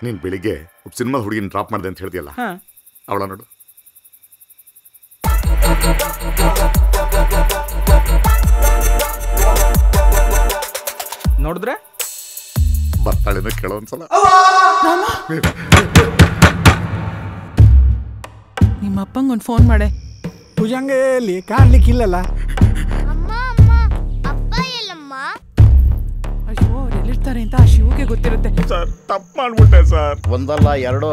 ನೀನ್ ಬೆಳಿಗ್ಗೆ ಒಬ್ಬ ಸಿನಿಮಾ ಹುಡುಗಿನ ಡ್ರಾಪ್ ಮಾಡಿದೆ ಅಂತ ಹೇಳ್ದಿಯಲ್ಲ ಹಾ ಅವಳ ನೋಡು ನೋಡಿದ್ರೆ ಬರ್ತಾಳೇನೋ ಕೇಳೋ ಒಂದ್ಸಲ ನಿಮ್ಮ ಅಪ್ಪಂಗೆ ಒಂದು ಫೋನ್ ಮಾಡೆ ಭುಜಂಗ ಎಲ್ಲಿ ಕಾಣ್ಲಿಕ್ಕಿಲ್ಲಲ್ಲ ಅಮ್ಮ ಅಮ್ಮ ಅಪ್ಪ ಎಲ್ಲಮ್ಮ ಅಯ್ಯೋ ಅವ್ರು ಎಲ್ಲಿರ್ತಾರೆ ಅಂತ ಆ ಶಿವಗೆ ಗೊತ್ತಿರುತ್ತೆ ಸರ್ ತಪ್ಪು ಮಾಡ್ಬಿಟ್ಟೆ ಸರ್ ಒಂದಲ್ಲ ಎರಡು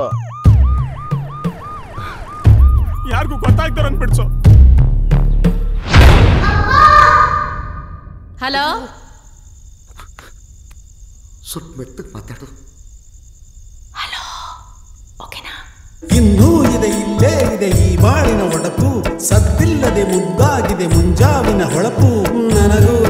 ಯಾರಿಗೂ ಗೊತ್ತಾಗ್ತಾರ ಅನ್ಬಿಡ್ಸು ಹಲೋ ಸ್ವಲ್ಪ ಮೆತ್ತಗೆ ಮಾತಾಡು ಇನ್ನೂ ಇದೆ ಇಲ್ಲೇ ಇದೆ ಈ ಬಾಳಿನ ಒಡಪು ಸದ್ದಿಲ್ಲದೆ ಮುದ್ದಾಗಿದೆ ಮುಂಜಾವಿನ ಹೊಳಪು ನನಗೂ